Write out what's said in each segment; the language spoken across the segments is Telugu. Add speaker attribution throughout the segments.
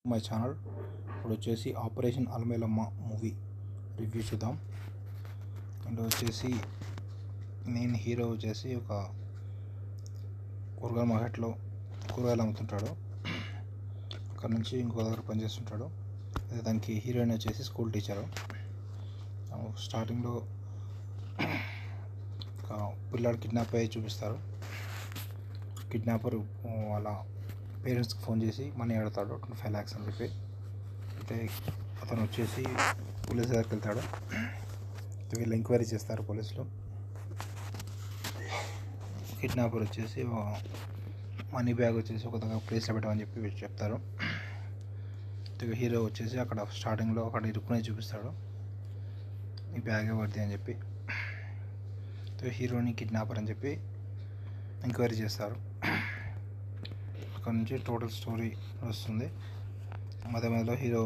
Speaker 1: మై ఛానల్ ఇప్పుడు వచ్చేసి ఆపరేషన్ అలమేలమ్మ మూవీ రివ్యూ చూద్దాం అండ్ వచ్చేసి మెయిన్ హీరో వచ్చేసి ఒక కూరగాయల మార్కెట్లో కూరగాయలు అమ్ముతుంటాడు అక్కడ నుంచి ఇంకో దగ్గర పనిచేస్తుంటాడు అదే దానికి హీరోయిన్ వచ్చేసి స్కూల్ టీచరు స్టార్టింగ్లో ఒక పిల్లాడు కిడ్నాప్ అయ్యి చూపిస్తారు కిడ్నాపర్ వాళ్ళ పేరెంట్స్కి ఫోన్ చేసి మనీ అడుగుతాడు ట్వంటీ ఫైవ్ ల్యాక్స్ అని చెప్పి అయితే అతను వచ్చేసి పోలీస్ దగ్గరికి వెళ్తాడు వీళ్ళు ఎంక్వైరీ చేస్తారు పోలీసులు కిడ్నాపర్ వచ్చేసి మనీ బ్యాగ్ వచ్చేసి ఒక దగ్గర ప్లేస్లో పెట్టమని చెప్పి చెప్తారు ఇక హీరో వచ్చేసి అక్కడ స్టార్టింగ్లో అక్కడ ఇరుక్కునే చూపిస్తాడు ఈ బ్యాగ్ ఎవరిది అని చెప్పి హీరోని కిడ్నాపర్ అని చెప్పి ఎంక్వైరీ చేస్తారు అక్కడ నుంచి టోటల్ స్టోరీ వస్తుంది మధ్య మధ్యలో హీరో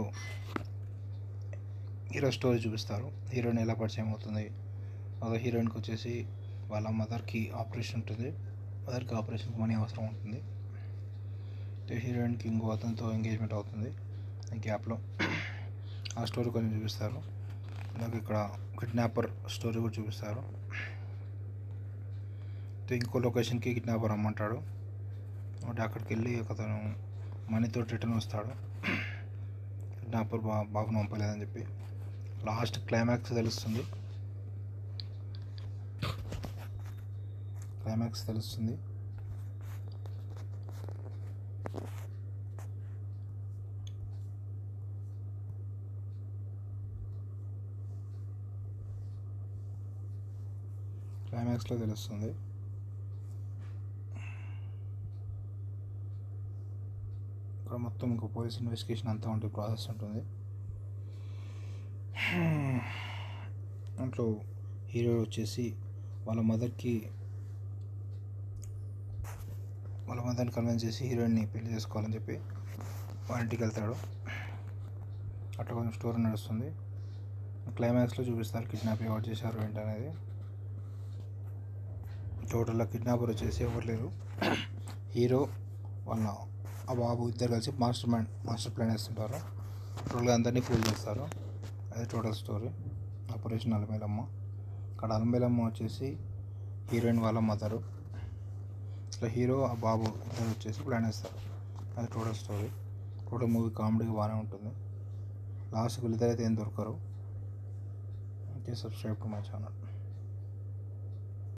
Speaker 1: హీరో స్టోరీ చూపిస్తారు హీరోయిన్ ఎలా పరిచయం అవుతుంది అదే హీరోయిన్కి వచ్చేసి వాళ్ళ మదర్కి ఆపరేషన్ ఉంటుంది మదర్కి ఆపరేషన్కి మనీ అవసరం ఉంటుంది హీరోయిన్కి ఇంకో అతనితో ఎంగేజ్మెంట్ అవుతుంది ఈ గ్యాప్లో ఆ స్టోరీ కొంచెం చూపిస్తారు నాకు ఇక్కడ కిడ్నాపర్ స్టోరీ కూడా చూపిస్తారు ఇంకో లొకేషన్కి కిడ్నాపర్ రమ్మంటాడు అంటే అక్కడికి వెళ్ళి అతను మనీతో రిటర్న్ వస్తాడు కిడ్నాపర్ బా బాబును పంపలేదని చెప్పి లాస్ట్ క్లైమాక్స్ తెలుస్తుంది క్లైమాక్స్ తెలుస్తుంది క్లైమాక్స్లో తెలుస్తుంది ఇక్కడ మొత్తం ఇంకో పోలీస్ ఇన్వెస్టిగేషన్ అంతా ఉంటే ప్రాసెస్ ఉంటుంది దాంట్లో హీరో వచ్చేసి వాళ్ళ మదర్కి వాళ్ళ మదర్ని కన్విన్స్ చేసి హీరోయిన్ని పెళ్లి చేసుకోవాలని చెప్పి వాళ్ళ ఇంటికి వెళ్తాడు అట్లా కొంచెం స్టోరీ నడుస్తుంది క్లైమాక్స్లో చూపిస్తారు కిడ్నాప్ ఎవరు చేశారు ఏంటనేది టోటల్గా కిడ్నాపర్ వచ్చేసి ఎవరు లేరు హీరో వాళ్ళ ఆ బాబు ఇద్దరు కలిసి మాస్టర్ మైండ్ మాస్టర్ ప్లాన్ వేస్తుంటారు టోటల్గా అందరినీ ఫూల్ చేస్తారు అదే టోటల్ స్టోరీ ఆపరేషన్ అలమేలమ్మ అక్కడ అలమేలమ్మ వచ్చేసి హీరోయిన్ వాళ్ళ మదరు ఇట్లా హీరో ఆ బాబు ఇద్దరు వచ్చేసి ప్లాన్ వేస్తారు అది టోటల్ స్టోరీ టోటల్ మూవీ కామెడీగా బాగానే ఉంటుంది లాస్ట్కి వీళ్ళిద్దరైతే ఏం దొరకరు okay subscribe to my channel